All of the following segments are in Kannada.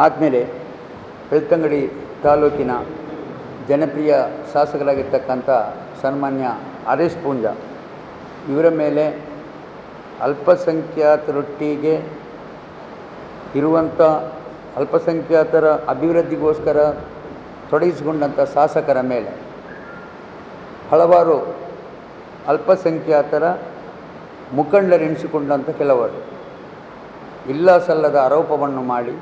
ಆದಮೇಲೆ ಬೆಳ್ತಂಗಡಿ ತಾಲೂಕಿನ ಜನಪ್ರಿಯ ಶಾಸಕರಾಗಿರ್ತಕ್ಕಂಥ ಸನ್ಮಾನ್ಯ ಹರೀಶ್ ಪೂಂಜ ಇವರ ಮೇಲೆ ಅಲ್ಪಸಂಖ್ಯಾತರೊಟ್ಟಿಗೆ ಇರುವಂಥ ಅಲ್ಪಸಂಖ್ಯಾತರ ಅಭಿವೃದ್ಧಿಗೋಸ್ಕರ ತೊಡಗಿಸಿಕೊಂಡಂಥ ಶಾಸಕರ ಮೇಲೆ ಹಲವಾರು ಅಲ್ಪಸಂಖ್ಯಾತರ ಮುಖಂಡರೆನಿಸಿಕೊಂಡಂಥ ಕೆಲವರು ಇಲ್ಲ ಸಲ್ಲದ ಆರೋಪವನ್ನು ಮಾಡಿ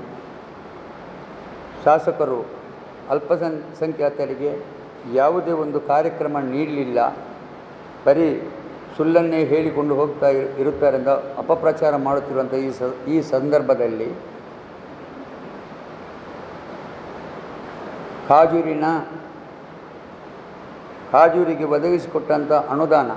ಶಾಸಕರು ಅಲ್ಪಸಂ ಸಂಖ್ಯಾತರಿಗೆ ಯಾವುದೇ ಒಂದು ಕಾರ್ಯಕ್ರಮ ನೀಡಲಿಲ್ಲ ಬರೀ ಸುಳ್ಳನ್ನೇ ಹೇಳಿಕೊಂಡು ಹೋಗ್ತಾ ಇರು- ಇರುತ್ತಾರೆ ಅಂತ ಅಪಪ್ರಚಾರ ಮಾಡುತ್ತಿರುವಂಥ ಈ ಸ ಈ ಸಂದರ್ಭದಲ್ಲಿ ಕಾಜೂರಿನ ಕಾಜೂರಿಗೆ ಒದಗಿಸಿಕೊಟ್ಟಂಥ ಅನುದಾನ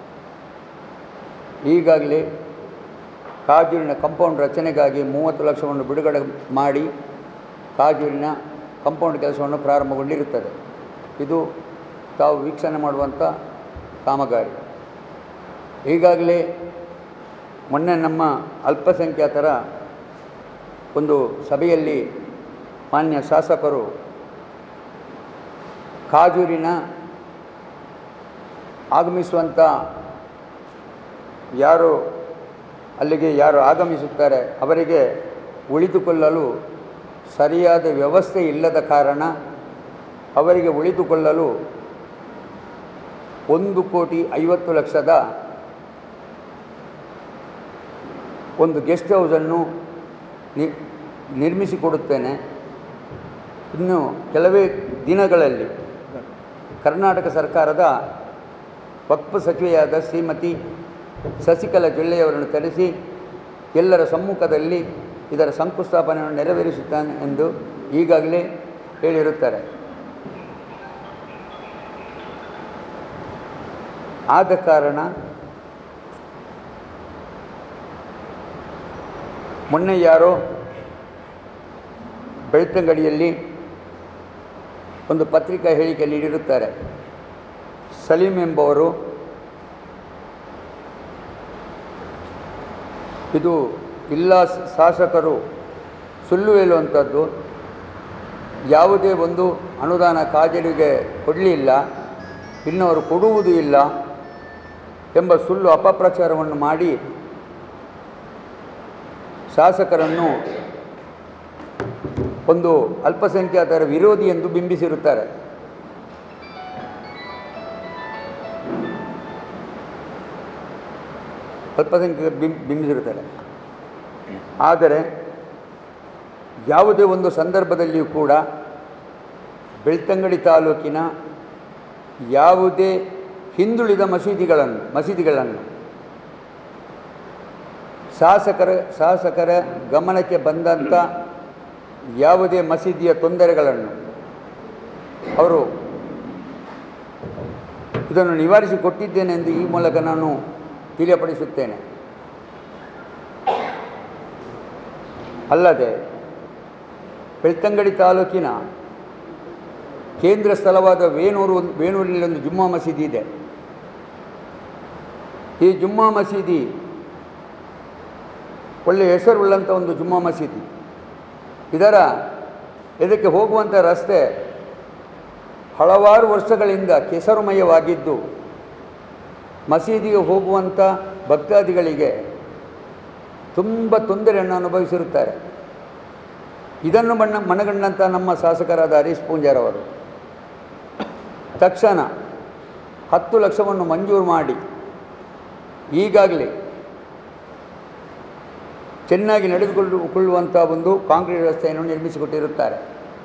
ಈಗಾಗಲೇ ಕಾಜೂರಿನ ಕಂಪೌಂಡ್ ರಚನೆಗಾಗಿ ಮೂವತ್ತು ಲಕ್ಷವನ್ನು ಬಿಡುಗಡೆ ಮಾಡಿ ಕಾಜೂರಿನ ಕಂಪೌಂಡ್ ಕೆಲಸವನ್ನು ಪ್ರಾರಂಭಗೊಂಡಿರುತ್ತದೆ ಇದು ತಾವು ವೀಕ್ಷಣೆ ಮಾಡುವಂಥ ಕಾಮಗಾರಿ ಈಗಾಗಲೇ ಮೊನ್ನೆ ನಮ್ಮ ಅಲ್ಪಸಂಖ್ಯಾತರ ಒಂದು ಸಭೆಯಲ್ಲಿ ಮಾನ್ಯ ಶಾಸಕರು ಕಾಜೂರಿನ ಆಗಮಿಸುವಂಥ ಯಾರು ಅಲ್ಲಿಗೆ ಯಾರು ಆಗಮಿಸುತ್ತಾರೆ ಅವರಿಗೆ ಉಳಿದುಕೊಳ್ಳಲು ಸರಿಯಾದ ವ್ಯವಸ್ಥೆ ಇಲ್ಲದ ಕಾರಣ ಅವರಿಗೆ ಉಳಿದುಕೊಳ್ಳಲು ಒಂದು ಕೋಟಿ ಐವತ್ತು ಲಕ್ಷದ ಒಂದು ಗೆಸ್ಟ್ ಹೌಸನ್ನು ನಿ ನಿರ್ಮಿಸಿಕೊಡುತ್ತೇನೆ ಇನ್ನು ಕೆಲವೇ ದಿನಗಳಲ್ಲಿ ಕರ್ನಾಟಕ ಸರ್ಕಾರದ ವಕ್ಫ್ ಸಚಿವೆಯಾದ ಶ್ರೀಮತಿ ಶಶಿಕಲಾ ಜೊಲ್ಲೆಯವರನ್ನು ಕರೆಸಿ ಎಲ್ಲರ ಸಮ್ಮುಖದಲ್ಲಿ ಇದರ ಶಂಕುಸ್ಥಾಪನೆಯನ್ನು ನೆರವೇರಿಸುತ್ತಾನೆ ಎಂದು ಈಗಾಗಲೇ ಹೇಳಿರುತ್ತಾರೆ ಆದ ಕಾರಣ ಮೊನ್ನೆ ಯಾರೋ ಬೆಳ್ತಂಗಡಿಯಲ್ಲಿ ಒಂದು ಪತ್ರಿಕಾ ಹೇಳಿಕೆ ನೀಡಿರುತ್ತಾರೆ ಸಲೀಂ ಎಂಬವರು ಇದು ಇಲ್ಲ ಶಾಸಕರು ಸುಳ್ಳು ಹೇಳುವಂಥದ್ದು ಯಾವುದೇ ಒಂದು ಅನುದಾನ ಕಾಜರಿಗೆ ಕೊಡಲಿಲ್ಲ ಇನ್ನವರು ಕೊಡುವುದೂ ಇಲ್ಲ ಎಂಬ ಸುಳ್ಳು ಅಪಪ್ರಚಾರವನ್ನು ಮಾಡಿ ಶಾಸಕರನ್ನು ಒಂದು ಅಲ್ಪಸಂಖ್ಯಾತರ ವಿರೋಧಿ ಎಂದು ಬಿಂಬಿಸಿರುತ್ತಾರೆ ಅಲ್ಪಸಂಖ್ಯಾತ ಬಿಂ ಬಿಂಬಿಸಿರುತ್ತಾರೆ ಆದರೆ ಯಾವುದೇ ಒಂದು ಸಂದರ್ಭದಲ್ಲಿಯೂ ಕೂಡ ಬೆಳ್ತಂಗಡಿ ತಾಲೂಕಿನ ಯಾವುದೇ ಹಿಂದುಳಿದ ಮಸೀದಿಗಳನ್ನು ಮಸೀದಿಗಳನ್ನು ಶಾಸಕರ ಶಾಸಕರ ಗಮನಕ್ಕೆ ಬಂದಂಥ ಯಾವುದೇ ಮಸೀದಿಯ ತೊಂದರೆಗಳನ್ನು ಅವರು ಇದನ್ನು ನಿವಾರಿಸಿಕೊಟ್ಟಿದ್ದೇನೆ ಎಂದು ಈ ಮೂಲಕ ನಾನು ತಿಳಿಯಪಡಿಸುತ್ತೇನೆ ಅಲ್ಲದೆ ಬೆಳ್ತಂಗಡಿ ತಾಲೂಕಿನ ಕೇಂದ್ರ ಸ್ಥಳವಾದ ವೇಣೂರು ಒಂದು ವೇಣೂರಿನಲ್ಲಿ ಒಂದು ಜುಮ್ಮಾ ಮಸೀದಿ ಇದೆ ಈ ಜುಮ್ಮಾ ಮಸೀದಿ ಒಳ್ಳೆಯ ಹೆಸರುಳ್ಳಂಥ ಒಂದು ಜುಮ್ಮಾ ಮಸೀದಿ ಇದರ ಇದಕ್ಕೆ ಹೋಗುವಂಥ ರಸ್ತೆ ಹಲವಾರು ವರ್ಷಗಳಿಂದ ಕೆಸರುಮಯವಾಗಿದ್ದು ಮಸೀದಿಗೆ ಹೋಗುವಂಥ ಭಕ್ತಾದಿಗಳಿಗೆ ತುಂಬ ತೊಂದರೆಯನ್ನು ಅನುಭವಿಸಿರುತ್ತಾರೆ ಇದನ್ನು ಮಣ್ಣ ಮನಗಂಡಂಥ ನಮ್ಮ ಶಾಸಕರಾದ ಹರೀಶ್ ಪೂಂಜಾರವರು ತಕ್ಷಣ ಹತ್ತು ಲಕ್ಷವನ್ನು ಮಂಜೂರು ಮಾಡಿ ಈಗಾಗಲೇ ಚೆನ್ನಾಗಿ ನಡೆದುಕೊಳ್ಳು ಕೊಳ್ಳುವಂಥ ಒಂದು ಕಾಂಕ್ರೀಟ್ ರಸ್ತೆಯನ್ನು ನಿರ್ಮಿಸಿಕೊಟ್ಟಿರುತ್ತಾರೆ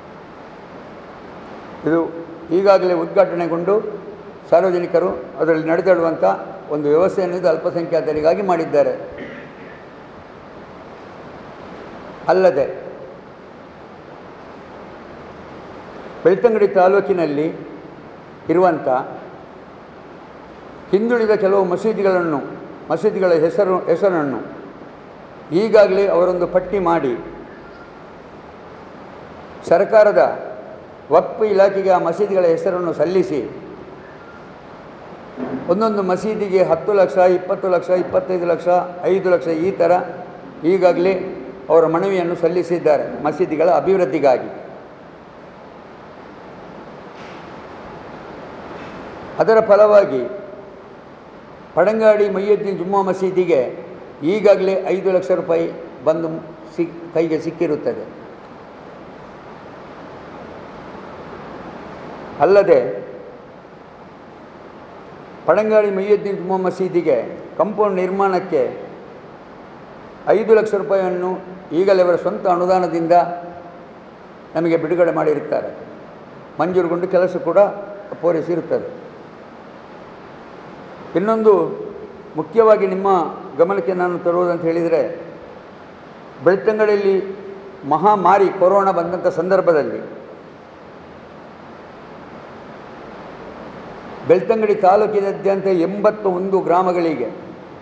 ಇದು ಈಗಾಗಲೇ ಉದ್ಘಾಟನೆಗೊಂಡು ಸಾರ್ವಜನಿಕರು ಅದರಲ್ಲಿ ನಡೆದಾಡುವಂಥ ಒಂದು ವ್ಯವಸ್ಥೆಯನ್ನು ಇದು ಅಲ್ಪಸಂಖ್ಯಾತರಿಗಾಗಿ ಮಾಡಿದ್ದಾರೆ ಅಲ್ಲದೆ ಬೆಳ್ತಂಗಡಿ ತಾಲೂಕಿನಲ್ಲಿ ಇರುವಂಥ ಹಿಂದುಳಿದ ಕೆಲವು ಮಸೀದಿಗಳನ್ನು ಮಸೀದಿಗಳ ಹೆಸರು ಹೆಸರನ್ನು ಈಗಾಗಲೇ ಅವರೊಂದು ಪಟ್ಟಿ ಮಾಡಿ ಸರ್ಕಾರದ ವಕ್ಫ್ ಇಲಾಖೆಗೆ ಆ ಮಸೀದಿಗಳ ಹೆಸರನ್ನು ಸಲ್ಲಿಸಿ ಒಂದೊಂದು ಮಸೀದಿಗೆ ಹತ್ತು ಲಕ್ಷ ಇಪ್ಪತ್ತು ಲಕ್ಷ ಇಪ್ಪತ್ತೈದು ಲಕ್ಷ ಐದು ಲಕ್ಷ ಈ ಥರ ಈಗಾಗಲೇ ಅವರ ಮನವಿಯನ್ನು ಸಲ್ಲಿಸಿದ್ದಾರೆ ಮಸೀದಿಗಳ ಅಭಿವೃದ್ಧಿಗಾಗಿ ಅದರ ಫಲವಾಗಿ ಪಡಂಗಾಡಿ ಮೈಯುದ್ದೀನ್ ಜುಮ್ಮಾ ಮಸೀದಿಗೆ ಈಗಾಗಲೇ ಐದು ಲಕ್ಷ ರೂಪಾಯಿ ಬಂದು ಸಿ ಕೈಗೆ ಸಿಕ್ಕಿರುತ್ತದೆ ಅಲ್ಲದೆ ಪಡಂಗಾಡಿ ಮೈಯುದ್ದೀನ್ ಜುಮ್ಮಾ ಮಸೀದಿಗೆ ಕಂಪೌಂಡ್ ನಿರ್ಮಾಣಕ್ಕೆ ಐದು ಲಕ್ಷ ರೂಪಾಯಿಯನ್ನು ಈಗಲೇ ಅವರ ಸ್ವಂತ ಅನುದಾನದಿಂದ ನಮಗೆ ಬಿಡುಗಡೆ ಮಾಡಿರುತ್ತಾರೆ ಮಂಜೂರುಗೊಂಡು ಕೆಲಸ ಕೂಡ ಪೂರೈಸಿರುತ್ತದೆ ಇನ್ನೊಂದು ಮುಖ್ಯವಾಗಿ ನಿಮ್ಮ ಗಮನಕ್ಕೆ ನಾನು ತರುವುದಂತ ಹೇಳಿದರೆ ಬೆಳ್ತಂಗಡಿಯಲ್ಲಿ ಮಹಾಮಾರಿ ಕೊರೋನಾ ಬಂದಂಥ ಸಂದರ್ಭದಲ್ಲಿ ಬೆಳ್ತಂಗಡಿ ತಾಲೂಕಿನಾದ್ಯಂತ ಎಂಬತ್ತ ಒಂದು ಗ್ರಾಮಗಳಿಗೆ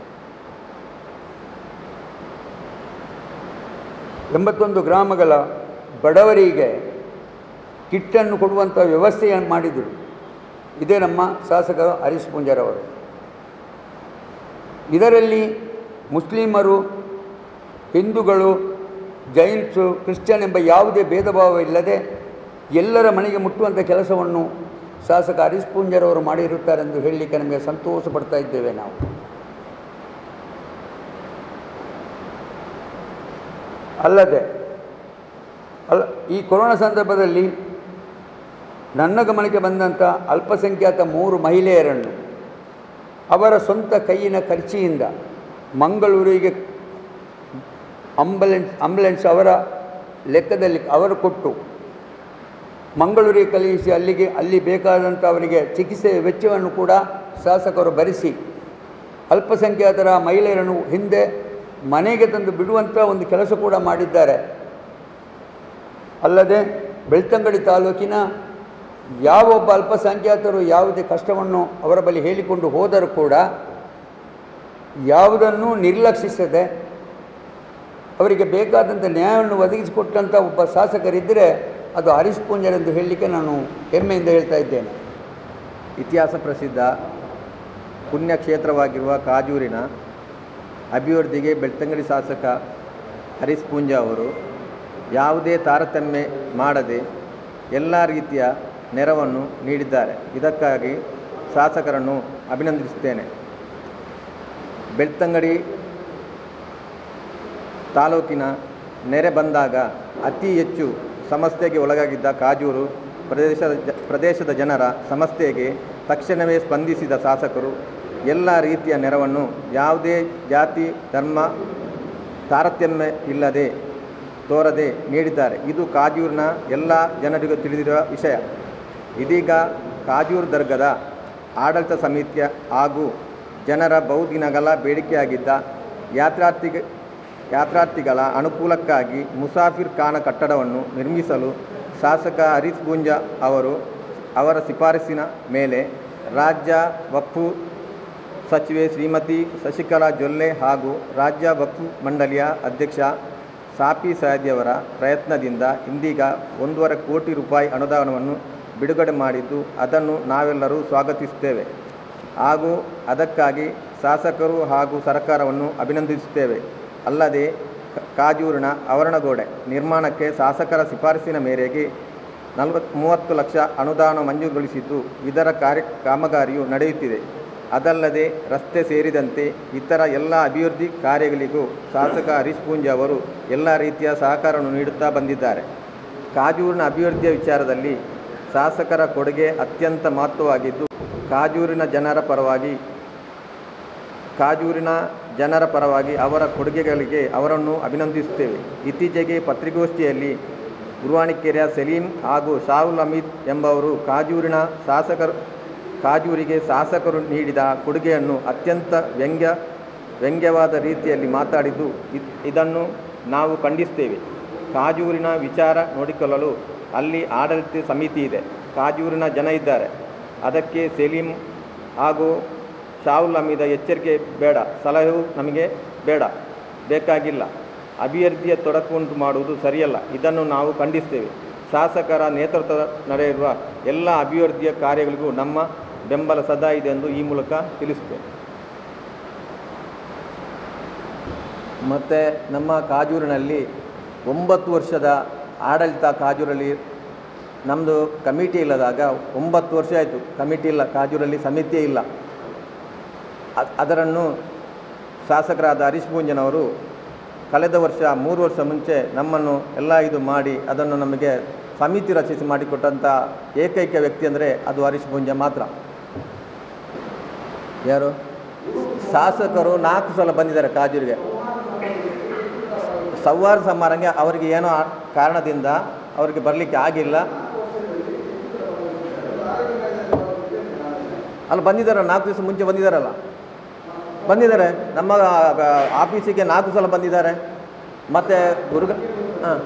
ಎಂಬತ್ತೊಂದು ಗ್ರಾಮಗಳ ಬಡವರಿಗೆ ಕಿಟ್ಟನ್ನು ಕೊಡುವಂಥ ವ್ಯವಸ್ಥೆಯನ್ನು ಮಾಡಿದರು ಇದೇ ನಮ್ಮ ಶಾಸಕರು ಹರೀಶ್ ಪೂಂಜಾರವರು ಇದರಲ್ಲಿ ಮುಸ್ಲಿಮರು ಹಿಂದೂಗಳು ಜೈನ್ಸು ಕ್ರಿಶ್ಚಿಯನ್ ಎಂಬ ಯಾವುದೇ ಭೇದ ಭಾವ ಇಲ್ಲದೆ ಎಲ್ಲರ ಮನೆಗೆ ಮುಟ್ಟುವಂಥ ಕೆಲಸವನ್ನು ಶಾಸಕ ಹರೀಶ್ ಪೂಂಜರವರು ಮಾಡಿರುತ್ತಾರೆಂದು ಹೇಳಲಿಕ್ಕೆ ನಮಗೆ ಸಂತೋಷ ಪಡ್ತಾ ಇದ್ದೇವೆ ನಾವು ಅಲ್ಲದೆ ಅಲ್ಲ ಈ ಕೊರೋನಾ ಸಂದರ್ಭದಲ್ಲಿ ನನ್ನ ಗಮನಕ್ಕೆ ಬಂದಂಥ ಅಲ್ಪಸಂಖ್ಯಾತ ಮೂರು ಮಹಿಳೆಯರನ್ನು ಅವರ ಸ್ವಂತ ಕೈಯಿನ ಖರ್ಚಿಯಿಂದ ಮಂಗಳೂರಿಗೆ ಅಂಬುಲೆನ್ಸ್ ಆಂಬುಲೆನ್ಸ್ ಅವರ ಲೆಕ್ಕದಲ್ಲಿ ಅವರು ಕೊಟ್ಟು ಮಂಗಳೂರಿಗೆ ಕಳುಹಿಸಿ ಅಲ್ಲಿಗೆ ಅಲ್ಲಿ ಬೇಕಾದಂಥ ಅವರಿಗೆ ಚಿಕಿತ್ಸೆಯ ವೆಚ್ಚವನ್ನು ಕೂಡ ಶಾಸಕರು ಭರಿಸಿ ಅಲ್ಪಸಂಖ್ಯಾತರ ಮಹಿಳೆಯರನ್ನು ಹಿಂದೆ ಮನೆಗೆ ತಂದು ಬಿಡುವಂಥ ಒಂದು ಕೆಲಸ ಕೂಡ ಮಾಡಿದ್ದಾರೆ ಅಲ್ಲದೆ ಬೆಳ್ತಂಗಡಿ ತಾಲೂಕಿನ ಯಾವ ಒಬ್ಬ ಅಲ್ಪಸಂಖ್ಯಾತರು ಯಾವುದೇ ಕಷ್ಟವನ್ನು ಅವರ ಬಳಿ ಹೇಳಿಕೊಂಡು ಹೋದರೂ ಕೂಡ ಯಾವುದನ್ನೂ ನಿರ್ಲಕ್ಷಿಸದೆ ಅವರಿಗೆ ಬೇಕಾದಂಥ ನ್ಯಾಯವನ್ನು ಒದಗಿಸಿಕೊಟ್ಟಂಥ ಒಬ್ಬ ಶಾಸಕರಿದ್ದರೆ ಅದು ಹರೀಶ್ ಪೂಂಜರ್ ಎಂದು ಹೇಳಲಿಕ್ಕೆ ನಾನು ಹೆಮ್ಮೆಯಿಂದ ಹೇಳ್ತಾ ಇದ್ದೇನೆ ಇತಿಹಾಸ ಪ್ರಸಿದ್ಧ ಪುಣ್ಯಕ್ಷೇತ್ರವಾಗಿರುವ ಕಾಜೂರಿನ ಅಭಿವೃದ್ಧಿಗೆ ಬೆಳ್ತಂಗಡಿ ಶಾಸಕ ಹರೀಶ್ ಪೂಂಜಾ ಅವರು ಯಾವುದೇ ತಾರತಮ್ಯ ಮಾಡದೆ ಎಲ್ಲ ರೀತಿಯ ನೆರವನ್ನು ನೀಡಿದ್ದಾರೆ ಇದಕ್ಕಾಗಿ ಶಾಸಕರನ್ನು ಅಭಿನಂದಿಸುತ್ತೇನೆ ಬೆಳ್ತಂಗಡಿ ತಾಲೂಕಿನ ನೆರೆ ಬಂದಾಗ ಅತಿ ಹೆಚ್ಚು ಸಮಸ್ಯೆಗೆ ಒಳಗಾಗಿದ್ದ ಕಾಜೂರು ಪ್ರದೇಶದ ಜ ಪ್ರದೇಶದ ಜನರ ಸಮಸ್ಯೆಗೆ ತಕ್ಷಣವೇ ಸ್ಪಂದಿಸಿದ ಶಾಸಕರು ಎಲ್ಲ ರೀತಿಯ ನೆರವನ್ನು ಯಾವುದೇ ಜಾತಿ ಧರ್ಮ ತಾರತಮ್ಯ ಇಲ್ಲದೆ ತೋರದೆ ನೀಡಿದ್ದಾರೆ ಇದು ಕಾಜೂರಿನ ಎಲ್ಲ ಜನರಿಗೂ ತಿಳಿದಿರುವ ವಿಷಯ ಇದೀಗ ಕಾಜೂರು ದರ್ಗದ ಆಡಳಿತ ಸಮಿತಿಯ ಹಾಗೂ ಜನರ ಬಹುದಿನಗಳ ಬೇಡಿಕೆಯಾಗಿದ್ದ ಯಾತ್ರಾರ್ಥಿಗ ಯಾತ್ರಾರ್ಥಿಗಳ ಅನುಕೂಲಕ್ಕಾಗಿ ಮುಸಾಫಿರ್ ಖಾನ ಕಟ್ಟಡವನ್ನು ನಿರ್ಮಿಸಲು ಶಾಸಕ ಹರೀಶ್ ಪೂಂಜಾ ಅವರು ಅವರ ಶಿಫಾರಸಿನ ಮೇಲೆ ರಾಜ್ಯ ವಕ್ಫು ಸಚಿವೆ ಶ್ರೀಮತಿ ಶಶಿಕಲಾ ಜೊಲ್ಲೆ ಹಾಗೂ ರಾಜ್ಯ ವಕ್ಫು ಮಂಡಳಿಯ ಅಧ್ಯಕ್ಷ ಸಾಪಿ ಸಹದಿಯವರ ಪ್ರಯತ್ನದಿಂದ ಇಂದೀಗ ಒಂದೂವರೆ ಕೋಟಿ ರೂಪಾಯಿ ಅನುದಾನವನ್ನು ಬಿಡುಗಡೆ ಮಾಡಿದ್ದು ಅದನ್ನು ನಾವೆಲ್ಲರೂ ಸ್ವಾಗತಿಸುತ್ತೇವೆ ಹಾಗೂ ಅದಕ್ಕಾಗಿ ಶಾಸಕರು ಹಾಗೂ ಸರ್ಕಾರವನ್ನು ಅಭಿನಂದಿಸುತ್ತೇವೆ ಅಲ್ಲದೆ ಕ- ಕಾಜೂರಿನ ಆವರಣಗೋಡೆ ನಿರ್ಮಾಣಕ್ಕೆ ಶಾಸಕರ ಶಿಫಾರಸಿನ ಮೇರೆಗೆ ನಲವತ್ತು ಮೂವತ್ತು ಲಕ್ಷ ಅನುದಾನ ಮಂಜೂರುಗೊಳಿಸಿದ್ದು ಇದರ ಕಾರ್ಯ ಕಾಮಗಾರಿಯು ನಡೆಯುತ್ತಿದೆ ಅದಲ್ಲದೆ ರಸ್ತೆ ಸೇರಿದಂತೆ ಇತರ ಎಲ್ಲ ಅಭಿವೃದ್ಧಿ ಕಾರ್ಯಗಳಿಗೂ ಶಾಸಕ ಹರೀಶ್ ಪೂಂಜಾ ಅವರು ಎಲ್ಲ ರೀತಿಯ ಸಹಕಾರವನ್ನು ನೀಡುತ್ತಾ ಬಂದಿದ್ದಾರೆ ಕಾಜೂರಿನ ಅಭಿವೃದ್ಧಿಯ ವಿಚಾರದಲ್ಲಿ ಶಾಸಕರ ಕೊಡುಗೆ ಅತ್ಯಂತ ಮಹತ್ವವಾಗಿದ್ದು ಕಾಜೂರಿನ ಜನರ ಪರವಾಗಿ ಕಾಜೂರಿನ ಜನರ ಪರವಾಗಿ ಅವರ ಕೊಡುಗೆಗಳಿಗೆ ಅವರನ್ನು ಅಭಿನಂದಿಸುತ್ತೇವೆ ಇತ್ತೀಚೆಗೆ ಪತ್ರಿಕಾಗೋಷ್ಠಿಯಲ್ಲಿ ಗುರುವಾಣಿಕೆರೆಯ ಸಲೀಂ ಹಾಗೂ ಶಾಹುಲ್ ಅಮೀದ್ ಎಂಬವರು ಕಾಜೂರಿನ ಶಾಸಕರು ಕಾಜೂರಿಗೆ ಶಾಸಕರು ನೀಡಿದ ಕೊಡುಗೆಯನ್ನು ಅತ್ಯಂತ ವ್ಯಂಗ್ಯ ವ್ಯಂಗ್ಯವಾದ ರೀತಿಯಲ್ಲಿ ಮಾತಾಡಿದ್ದು ಇದ್- ಇದನ್ನು ನಾವು ಖಂಡಿಸ್ತೇವೆ ಕಾಜೂರಿನ ವಿಚಾರ ನೋಡಿಕೊಳ್ಳಲು ಅಲ್ಲಿ ಆಡಳಿತ ಸಮಿತಿ ಇದೆ ಕಾಜೂರಿನ ಜನ ಇದ್ದಾರೆ ಅದಕ್ಕೆ ಸಲೀಂ ಹಾಗೂ ಶಾಹುಲ್ ಹಮೀದ ಎಚ್ಚರಿಕೆ ಬೇಡ ಸಲಹೆಯೂ ನಮಗೆ ಬೇಡ ಬೇಕಾಗಿಲ್ಲ ಅಭಿವೃದ್ಧಿಯ ತೊಡಕುಂಟು ಮಾಡುವುದು ಸರಿಯಲ್ಲ ಇದನ್ನು ನಾವು ಖಂಡಿಸ್ತೇವೆ ಶಾಸಕರ ನೇತೃತ್ವದ ನಡೆಯುವ ಎಲ್ಲ ಅಭಿವೃದ್ಧಿಯ ಕಾರ್ಯಗಳಿಗೂ ನಮ್ಮ ಬೆಂಬಲ ಸದಾ ಇದೆ ಎಂದು ಈ ಮೂಲಕ ತಿಳಿಸುತ್ತೇವೆ ಮತ್ತು ನಮ್ಮ ಕಾಜೂರಿನಲ್ಲಿ ಒಂಬತ್ತು ವರ್ಷದ ಆಡಳಿತ ಕಾಜೂರಲ್ಲಿ ನಮ್ಮದು ಕಮಿಟಿ ಇಲ್ಲದಾಗ ಒಂಬತ್ತು ವರ್ಷ ಆಯಿತು ಕಮಿಟಿ ಇಲ್ಲ ಕಾಜೂರಲ್ಲಿ ಸಮಿತಿಯೇ ಇಲ್ಲ ಅ- ಅದರನ್ನು ಶಾಸಕರಾದ ಹರೀಶ್ ಪೂಂಜನವರು ಕಳೆದ ವರ್ಷ ಮೂರು ವರ್ಷ ಮುಂಚೆ ನಮ್ಮನ್ನು ಎಲ್ಲ ಇದು ಮಾಡಿ ಅದನ್ನು ನಮಗೆ ಸಮಿತಿ ರಚಿಸಿ ಮಾಡಿಕೊಟ್ಟಂಥ ಏಕೈಕ ವ್ಯಕ್ತಿ ಅಂದರೆ ಅದು ಹರೀಶ್ ಪೂಂಜ ಮಾತ್ರ ಯಾರು ಶಾಸಕರು ನಾಲ್ಕು ಸಲ ಬಂದಿದ್ದಾರೆ ಕಾಜೂರಿಗೆ ಸವಾರ ಸಮಾರಂಭ ಅವರಿಗೆ ಏನೋ ಆ- ಕಾರಣದಿಂದ ಅವರಿಗೆ ಬರಲಿಕ್ಕೆ ಆಗಿಲ್ಲ ಅಲ್ಲಿ ಬಂದಿದ್ದಾರೆ ನಾಲ್ಕು ದಿವಸ ಮುಂಚೆ ಬಂದಿದ್ದಾರಲ್ಲ ಬಂದಿದ್ದಾರೆ ನಮ್ಮ ಆ, ಆಫೀಸಿಗೆ ನಾಲ್ಕು ಸಲ ಬಂದಿದ್ದಾರೆ ಮತ್ತು ದುರ್ಗ ಹಾಂ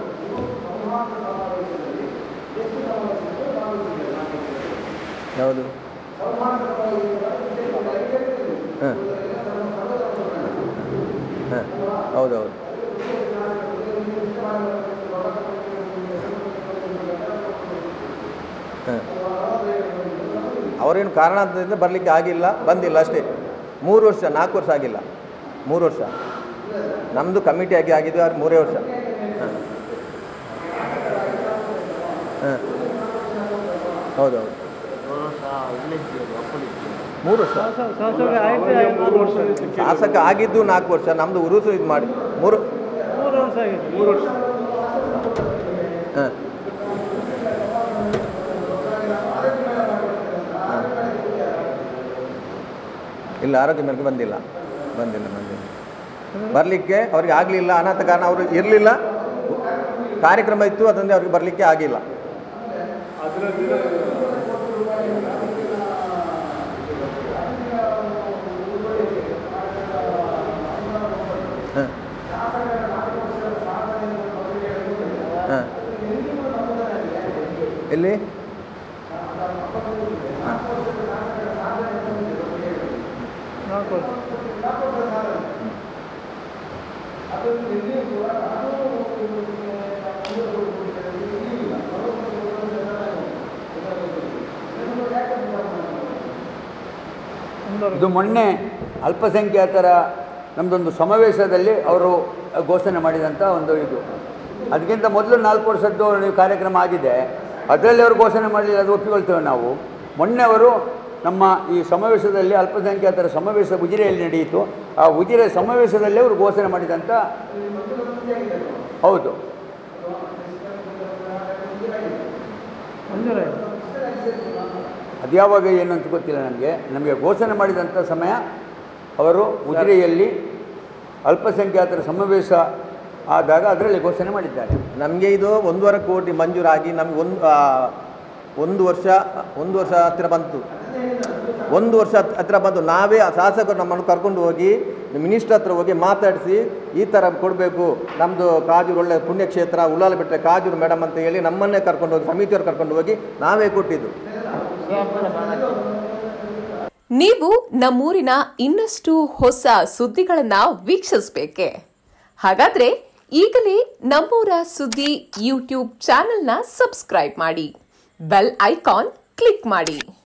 ಯಾವುದು ಹಾಂ ಹಾಂ ಹೌದೌದು ಹಾಂ ಅವರೇನು ಕಾರಣದಿಂದ ಬರಲಿಕ್ಕೆ ಆಗಿಲ್ಲ ಬಂದಿಲ್ಲ ಅಷ್ಟೇ ಮೂರು ವರ್ಷ ನಾಲ್ಕು ವರ್ಷ ಆಗಿಲ್ಲ ಮೂರು ವರ್ಷ ನಮ್ಮದು ಕಮಿಟಿ ಆಗಿ ಆಗಿದ್ದು ಅವ್ರು ಮೂರೇ ವರ್ಷ ಹಾಂ ಹಾಂ ಹೌದೌದು ಮೂರು ವರ್ಷ ಶಾಸಕ ಆಗಿದ್ದು ನಾಲ್ಕು ವರ್ಷ ನಮ್ಮದು ಉರುಸು ಇದು ಮಾಡಿ ಮೂರು ಹಾಂ ಇಲ್ಲ ಆರೋಗ್ಯ ಮೇರೆಗೆ ಬಂದಿಲ್ಲ ಬಂದಿಲ್ಲ ಬಂದಿಲ್ಲ ಬರಲಿಕ್ಕೆ ಅವ್ರಿಗೆ ಆಗಲಿಲ್ಲ ಅನಾಥ ಕಾರಣ ಅವರು ಇರಲಿಲ್ಲ ಕಾರ್ಯಕ್ರಮ ಇತ್ತು ಅದರಿಂದ ಅವ್ರಿಗೆ ಬರಲಿಕ್ಕೆ ಆಗಿಲ್ಲ ಹಾಂ ಹಾಂ ಎಲ್ಲಿ ಹಾಂ ಇದು ಮೊನ್ನೆ ಅಲ್ಪಸಂಖ್ಯಾತರ ನಮ್ಮದೊಂದು ಸಮಾವೇಶದಲ್ಲಿ ಅವರು ಘೋಷಣೆ ಮಾಡಿದಂಥ ಒಂದು ಇದು ಅದಕ್ಕಿಂತ ಮೊದಲು ನಾಲ್ಕು ವರ್ಷದ್ದು ನೀವು ಕಾರ್ಯಕ್ರಮ ಆಗಿದೆ ಅದರಲ್ಲಿ ಅವರು ಘೋಷಣೆ ಮಾಡಲಿಲ್ಲ ಅದು ಒಪ್ಪಿಕೊಳ್ತೇವೆ ನಾವು ಮೊನ್ನೆ ಅವರು ನಮ್ಮ ಈ ಸಮಾವೇಶದಲ್ಲಿ ಅಲ್ಪಸಂಖ್ಯಾತರ ಸಮಾವೇಶ ಉಜಿರೆಯಲ್ಲಿ ನಡೆಯಿತು ಆ ಉಜಿರೆ ಸಮಾವೇಶದಲ್ಲಿ ಅವರು ಘೋಷಣೆ ಮಾಡಿದಂಥ ಹೌದು ಅದು ಯಾವಾಗ ಏನು ಅಂತ ಗೊತ್ತಿಲ್ಲ ನನಗೆ ನಮಗೆ ಘೋಷಣೆ ಮಾಡಿದಂಥ ಸಮಯ ಅವರು ಉಜಿರೆಯಲ್ಲಿ ಅಲ್ಪಸಂಖ್ಯಾತರ ಸಮಾವೇಶ ಆದಾಗ ಅದರಲ್ಲಿ ಘೋಷಣೆ ಮಾಡಿದ್ದಾರೆ ನಮಗೆ ಇದು ಒಂದೂವರೆ ಕೋಟಿ ಮಂಜೂರಾಗಿ ನಮ್ಗೆ ಒಂದು ಆ, ಒಂದು ವರ್ಷ ಒಂದು ವರ್ಷ ಹತ್ತಿರ ಬಂತು ಒಂದು ವರ್ಷ ಹತ್- ಹತ್ತಿರ ಬಂತು ನಾವೇ ಆ ಶಾಸಕರು ನಮ್ಮನ್ನು ಕರ್ಕೊಂಡು ಹೋಗಿ ಮಿನಿಸ್ಟರ್ ಹತ್ರ ಹೋಗಿ ಮಾತಾಡಿಸಿ ಈ ಥರ ಕೊಡಬೇಕು ನಮ್ಮದು ಕಾಜೂರು ಒಳ್ಳೆ ಪುಣ್ಯಕ್ಷೇತ್ರ ಉಳ್ಳಾಲ ಬಿಟ್ಟರೆ ಕಾಜೂರು ಮೇಡಮ್ ಅಂತ ಹೇಳಿ ನಮ್ಮನ್ನೇ ಕರ್ಕೊಂಡು ಹೋಗಿ ಸಮಿತಿಯವ್ರು ಕರ್ಕೊಂಡು ಹೋಗಿ ನಾವೇ ಕೊಟ್ಟಿದ್ದು ನೀವು ನಮ್ಮೂರಿನ ಇನ್ನಷ್ಟು ಹೊಸ ಸುದ್ದಿಗಳನ್ನ ವೀಕ್ಷಿಸಬೇಕೆ ಹಾಗಾದ್ರೆ ಈಗಲೇ ನಮ್ಮೂರ ಸುದ್ದಿ ಯೂಟ್ಯೂಬ್ ಚಾನೆಲ್ನ ಸಬ್ಸ್ಕ್ರೈಬ್ ಮಾಡಿ ಬೆಲ್ ಐಕಾನ್ ಕ್ಲಿಕ್ ಮಾಡಿ